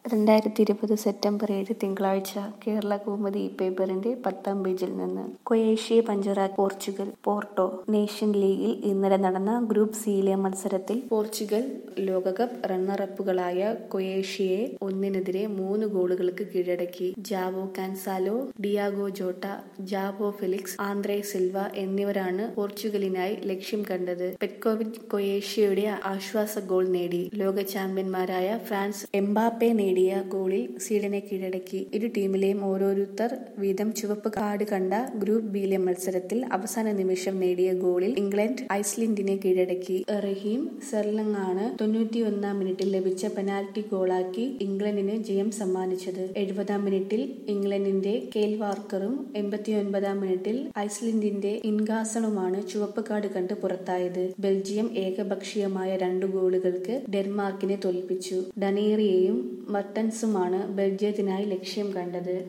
രണ്ടായിരത്തി ഇരുപത് സെപ്റ്റംബർ ഏഴ് തിങ്കളാഴ്ച കേരള കൗമുദി പേപ്പറിന്റെ പത്താം പേജിൽ നിന്ന് കൊയേഷ്യയെ പഞ്ചറാക്കി പോർച്ചുഗൽ പോർട്ടോ നേഷൻ ലീഗിൽ ഇന്നലെ നടന്ന ഗ്രൂപ്പ് സിയിലെ മത്സരത്തിൽ പോർച്ചുഗൽ ലോകകപ്പ് റണ്ണറപ്പുകളായ കൊയേഷ്യയെ ഒന്നിനെതിരെ മൂന്ന് ഗോളുകൾക്ക് കീഴടക്കി Joao Cancelo Diogo Jota Joao Felix Andre Silva എന്നിവരാണ് പോർച്ചുഗലിനായി ലക്ഷ്യം കണ്ടത് പെറ്റ്കോവിച്ച് കൊയേഷ്യയുടെ ആശ്വാസ ഗോൾ നേടി ലോക ചാമ്പ്യന്മാരായ ഫ്രാൻസ് എംബാപ്പെ നേടിയ ഗോളിൽ സ്വീഡനെ കീഴടക്കി ഇരു ടീമിലെയും ഓരോരുത്തർ വീതം ചുവപ്പ് കാർഡ് കണ്ട ഗ്രൂപ്പ് ബിയിലെ മത്സരത്തിൽ അവസാന നിമിഷം നേടിയ ഗോളിൽ ഇംഗ്ലണ്ട് ഐസ്ലൻഡിനെ കീഴടക്കി റഹീം സെർലങ്ങാണ് തൊണ്ണൂറ്റിയൊന്നാം മിനിറ്റിൽ ലഭിച്ച പെനാൽറ്റി ഗോളാക്കി ഇംഗ്ലണ്ടിന് ജയം സമ്മാനിച്ചത് എഴുപതാം മിനിറ്റിൽ ഇംഗ്ലണ്ടിന്റെ കെയിൽ വാർക്കറും എൺപത്തിയൊൻപതാം മിനിറ്റിൽ ഐസ്ലൻഡിന്റെ ഇൻഗാസണുമാണ് ചുവപ്പ് കാർഡ് കണ്ട് പുറത്തായത് ബെൽജിയം ഏകപക്ഷീയമായ രണ്ടു ഗോളുകൾക്ക് ഡെൻമാർക്കിനെ തോൽപ്പിച്ചു ഡനേറിയയും മർട്ടൻസുമാണ് ബെൽജിയത്തിനായി ലക്ഷ്യം കണ്ടത്